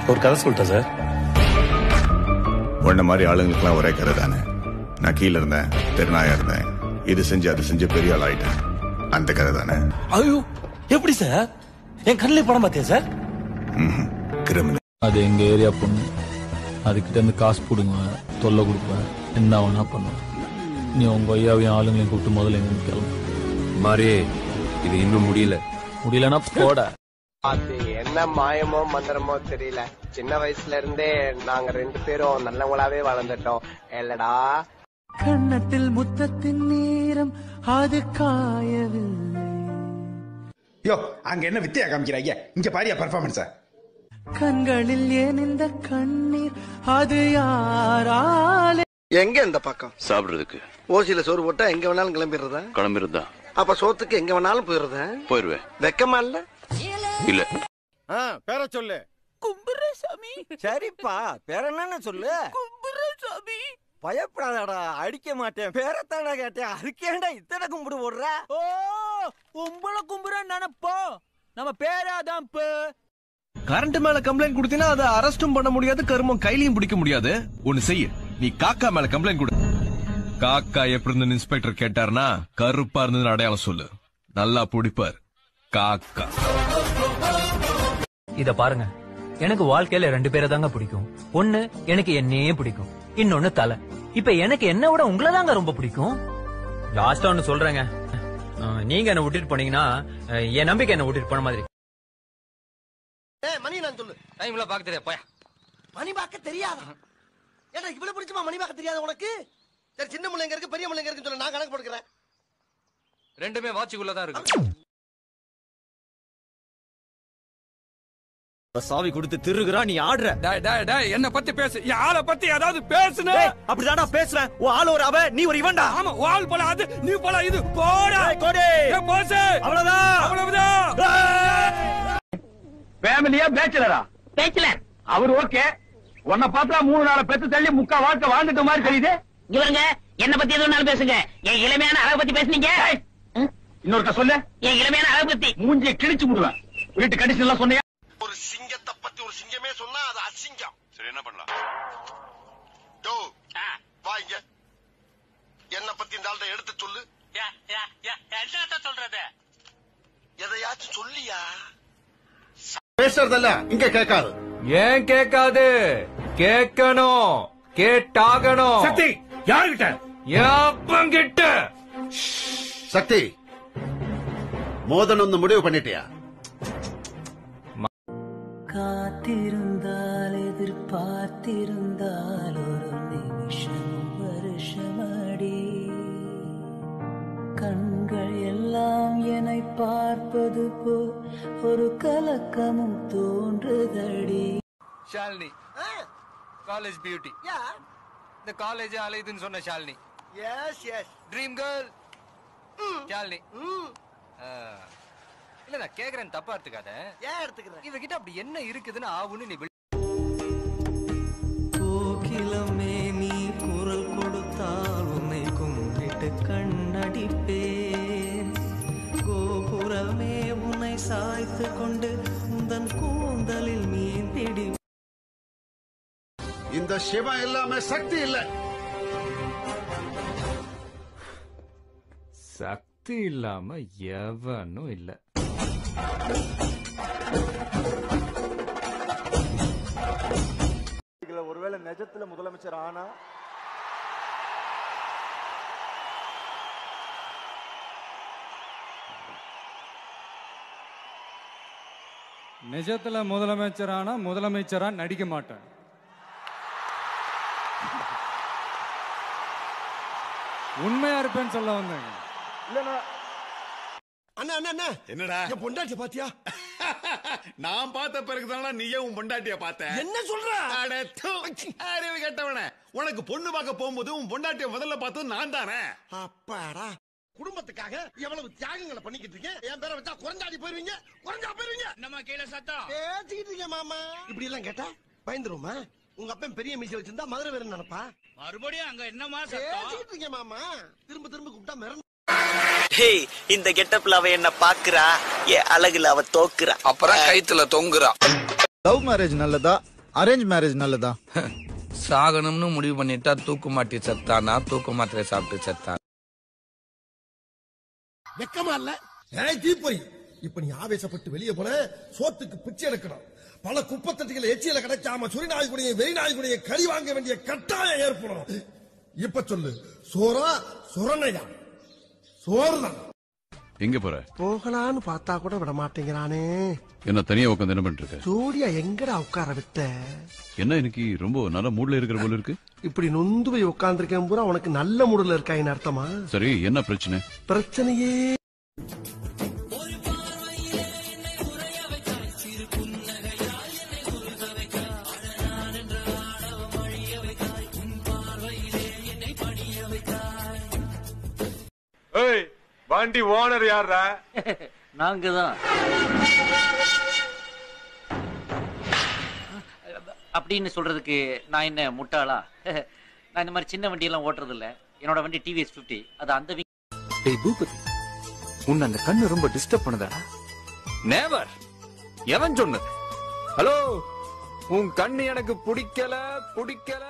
ஒரு கதை சொல்லிட்டா சார் உன்ன மாதிரி ஆளுங்களுக்குலாம் ஒரே கதை தானே நான் கீழே இருந்தேன் தெருநாயா இருந்தேன் இது செஞ்சு அது செஞ்சு பெரிய ஆள் ஆயிட்டேன் அந்த கதை தானே ஐயோ எப்படி சார் என் கண்ணிலே படம் பார்த்தியா சார் கிரிமினல் அது எங்க ஏரியா பொண்ணு அதுக்கிட்ட இருந்து காசு பிடுங்குவேன் தொல்லை கொடுப்பேன் என்ன வேணா பண்ணுவேன் நீ உங்க ஐயாவையும் ஆளுங்களையும் கூப்பிட்டு முதல்ல எங்க கிளம்பு மாறி இது இன்னும் முடியல முடியலன்னா போட அது என்ன மாயமோ மந்திரமோ தெரியல சின்ன வயசுல இருந்தே நாங்க ரெண்டு பேரும் நல்லவங்களாவே வளர்ந்துட்டோம் இல்லடா கன்னத்தில் முத்தத்தின் நேரம் அது காயவில்லை யோ அங்க என்ன வித்தியா காமிக்கிறாங்க இங்க பாரியா பர்ஃபார்மன்ஸ கண்களில் ஏன் இந்த கண்ணீர் அது யாராலே எங்க இந்த பக்கம் சாப்பிடுறதுக்கு ஓசியில சோறு போட்டா எங்க வேணாலும் கிளம்பிடுறதா கிளம்பிருந்தா அப்ப சோத்துக்கு எங்க வேணாலும் போயிடுறதா போயிருவேன் வெக்கமா இல்ல இல்ல பேர சொல்லு கும்புரசாமி சரிப்பா பேர என்னன்னு சொல்லு கும்புரசாமி பயப்படாதடா அடிக்க மாட்டேன் பேரத்தாடா கேட்டேன் அதுக்கேண்டா இத்தனை கும்பிடு போடுற ஓ உங்களை கும்புறன்னு நினைப்போ நம்ம பேராதான் போ கரண்ட் மேல கம்ப்ளைண்ட் கொடுத்தீங்கன்னா அதை அரெஸ்டும் பண்ண முடியாது கருமம் கையிலயும் பிடிக்க முடியாது ஒண்ணு செய்ய நீ காக்கா மேல கம்ப்ளைண்ட் கொடு காக்கா எப்படி இருந்து இன்ஸ்பெக்டர் கேட்டாருன்னா கருப்பா இருந்ததுன்னு அடையாளம் சொல்லு நல்லா பிடிப்பார் காக்கா இத பாருங்க எனக்கு வாழ்க்கையில ரெண்டு பேரை தாங்க பிடிக்கும் ஒண்ணு எனக்கு என்னையே பிடிக்கும் இன்னொன்னு தலை இப்ப எனக்கு என்ன விட உங்களை தாங்க ரொம்ப பிடிக்கும் லாஸ்டா ஒண்ணு சொல்றேங்க அஹ், நீங்க என்ன விட்டுட்டு போனீங்கன்னா அஹ், என் நம்பிக்கை என்ன விட்டுட்டு போன மாதிரி ஏய் மணி நான் சொல்லு டைம்ல பாக்க தெரியா போயா மணி பார்க்க தெரியாதா ஏடா இவ்வளவு பிடிச்சுமா மணி பார்க்க தெரியாத உனக்கு சரி சின்ன முள்ளைங்க இருக்கு பெரிய முள்ளைங்க இருக்குன்னு சொல்ல நான் கணக்கு போட்டுக்கிறேன் ரெண்டுமே வாட்சிக்குள்ளதான் இருக்கு சாவி கொடுத்து திருகுறா நீ ஆடுற என்ன பத்தி பேசு என் ஆளை பத்தி ஏதாவது பேசுன அப்படிதானா பேசுறேன் உன் ஆள் ஒரு அவ நீ ஒரு இவன்டா ஆமா வால் போல அது நீ போல இது போடா கோடி போசு அவ்வளவுதான் அவ்வளவுதான் ஃபேமிலியா பேச்சுலரா பேச்சுலர் அவர் ஓகே உன்னை பார்த்தா மூணு நாளை பெத்து தள்ளி முக்கா வாழ்க்கை வாழ்ந்துட்ட மாதிரி தெரியுது இவருங்க என்ன பத்தி எது வேணாலும் பேசுங்க என் இளமையான அழகு பத்தி பேசுனீங்க இன்னொருக்க சொல்லு என் இளமையான அழகு பத்தி மூஞ்சியை கிழிச்சு விடுவேன் வீட்டு கண்டிஷன் எல்லாம் சொன்னியா ஒரு சிங்கத்தை பத்தி ஒரு சிங்கமே சொன்னா அது அசிங்கம் சரி என்ன பண்ணலாம் டோ வா இங்க என்ன பத்தி இந்த ஆள்கிட்ட எடுத்து சொல்லு என்ன சொல்றது எதையாச்சும் சொல்லியா பேசுறதல்ல இங்க கேட்காது ஏன் கேட்காது கேட்கணும் கேட்டாகணும் சக்தி யாருகிட்ட எப்பங்கிட்ட சக்தி மோதன் முடிவு பண்ணிட்டியா காத்திருந்தால் எதிர்பார்த்திருந்தால் ஒரு நிமிஷம் வருஷமடி கண்கள் எல்லாம் என்னை பார்ப்பது போல் ஒரு கலக்கமும் தோன்றுதடி ஷாலினி காலேஜ் பியூட்டி இந்த காலேஜ் அலையுதுன்னு சொன்ன Shalini S S dream girl Shalini இல்ல நான் கேக்குறேன் தப்பா எடுத்துக்காத ஏன் எடுத்துக்கிறேன் இவகிட்ட அப்படி என்ன இருக்குதுன்னு ஆவுன்னு நீ வெளி- கோகிலமே நீ குரல் கொடுத்தால் உன்னை கும்பிட்டு கண்ணடிப்பேன் கோபுரமே உன்னை சாய்த்து கொண்டு உந்தன் கூந்தலில் மீன் பிடி இந்த சிவம் எல்லாமே சக்தி இல்ல சக்தி இல்லாம எவனும் இல்ல ஒருவேளை நிஜத்துல முதலமைச்சர் ஆனா நிஜத்துல முதலமைச்சரானா முதலமைச்சரா நடிக்க மாட்டேன் உண்மையா இருப்பேன்னு சொல்ல வந்தேங்க இல்லன்னா அண்ணா அண்ணா அண்ணா என்னடா என் பொண்டாட்டி பாத்தியா நான் பார்த்த பிறகுதானா நீயே உன் பொண்டாட்டிய பார்த்த என்ன சொல்ற அட, தூ. அறிவு கெட்டவனே உனக்கு பொண்ணு பார்க்க போகும்போது உன் பொண்டாட்டிய முதல்ல பார்த்தது நான் தானே அப்பாடா குடும்பத்துக்காக எவ்வளவு தியாகங்களை பண்ணிக்கிட்டு இருக்கேன் என் பேரை வச்சா குறைஞ்சாடி போயிருவீங்க குறைஞ்சா போயிருவீங்க நம்ம கீழே சத்தம் பேசிக்கிட்டு இருக்கேன் மாமா இப்படி எல்லாம் கேட்டா பயந்துருமா உங்க அப்பன் பெரிய மீசை வச்சிருந்தா மதுரை வேற நினைப்பா மறுபடியும் அங்க என்னமா பேசிக்கிட்டு இருக்கேன் மாமா திரும்ப திரும்ப கூப்பிட்டா மிரண்டு டேய் இந்த கெட்டப்ல அவ என்ன பாக்குறா என் அழகுல அவ தோக்குறா அப்புறம் கைத்துல தொங்குறா லவ் மேரேஜ் நல்லதா அரேஞ்ச் மேரேஜ் நல்லதா சாகணும்னு முடிவு பண்ணிட்டா தூக்கு மாட்டி செத்தானா தூக்கு மாத்திரை சாப்பிட்டு செத்தான் வெக்கமா இல்ல ஏய் தீப்பொறி இப்ப நீ ஆவேசப்பட்டு வெளியே போன சோத்துக்கு பிச்சை எடுக்கணும் பல குப்பத்தட்டிகள் எச்சியில கிடைக்காம சுரி நாய்க்குடைய வெறி நாய்க்குடைய கறி வாங்க வேண்டிய கட்டாயம் ஏற்படும் இப்ப சொல்லு சோறா சுரணையா சோறுதான் எங்க போற போகலான்னு பார்த்தா கூட விட மாட்டேங்கிறானே என்ன தனியா உட்காந்து என்ன பண்ணிட்டு இருக்க ஜோடியா எங்கடா உட்கார விட்ட என்ன இன்னைக்கு ரொம்ப நல்ல மூட்ல இருக்கிற போல இருக்கு இப்படி நொந்து போய் உட்கார்ந்துருக்கேன் பூரா உனக்கு நல்ல மூடுல இருக்காயின்னு அர்த்தமா சரி என்ன பிரச்சனை பிரச்சனையே ஏய் வண்டி ஓனர் யாரா நாங்க தான் அப்படின்னு சொல்றதுக்கு நான் என்ன முட்டாளா நான் இந்த மாதிரி சின்ன வண்டியெல்லாம் ஓட்டுறது இல்ல என்னோட வண்டி டிவிஎஸ் 50 அது அந்த wing- டேய் பூபதி உன்னை அந்த கண்ணு ரொம்ப டிஸ்டர்ப் பண்ணுதாடா நேவர் எவன் சொன்னது ஹலோ உன் கண்ணு எனக்கு பிடிக்கல பிடிக்கல